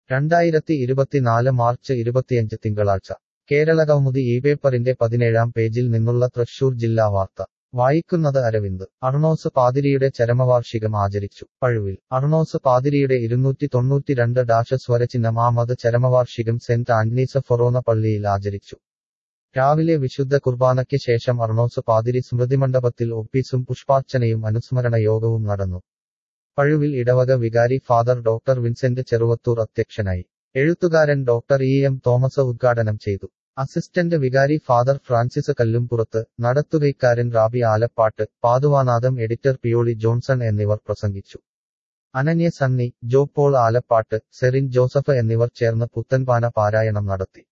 രണ്ടായിരത്തി ഇരുപത്തിനാല് മാർച്ച് ഇരുപത്തിയഞ്ച് തിങ്കളാഴ്ച കേരളകൗമുദി ഈ പേപ്പറിന്റെ പതിനേഴാം പേജിൽ നിന്നുള്ള തൃശൂർ ജില്ലാ വാർത്ത വായിക്കുന്നത് അരവിന്ദ് അർണോസ് പാതിരിയുടെ ചരമവാർഷികം ആചരിച്ചു പഴുവിൽ അർണോസ് പാതിരിയുടെ ഇരുന്നൂറ്റി തൊണ്ണൂറ്റിരണ്ട് ഡാഷ സ്വരചിഹ്നമാമത് ചരമവാർഷികം സെന്റ് ആന്റണീസ് ഫൊറോന പള്ളിയിൽ ആചരിച്ചു രാവിലെ വിശുദ്ധ കുർബാനയ്ക്ക് ശേഷം അർണോസ് പാതിരി സ്മൃതിമണ്ഡപത്തിൽ ഒപ്പീസും പുഷ്പാർച്ചനയും അനുസ്മരണ യോഗവും നടന്നു പഴുവിൽ ഇടവക വികാരി ഫാദർ ഡോക്ടർ വിൻസെന്റ് ചെറുവത്തൂർ അധ്യക്ഷനായി എഴുത്തുകാരൻ ഡോക്ടർ ഇ എം തോമസ് ഉദ്ഘാടനം ചെയ്തു അസിസ്റ്റന്റ് വികാരി ഫാദർ ഫ്രാൻസിസ് കല്ലുംപുറത്ത് നടത്തുകൈക്കാരൻ റാബി ആലപ്പാട്ട് പാതുവാനാഥം എഡിറ്റർ പിയോളി ജോൺസൺ എന്നിവർ പ്രസംഗിച്ചു അനന്യ സണ്ണി ജോ പോൾ ആലപ്പാട്ട് സെറിൻ ജോസഫ് എന്നിവർ ചേർന്ന് പുത്തൻപാന പാരായണം നടത്തി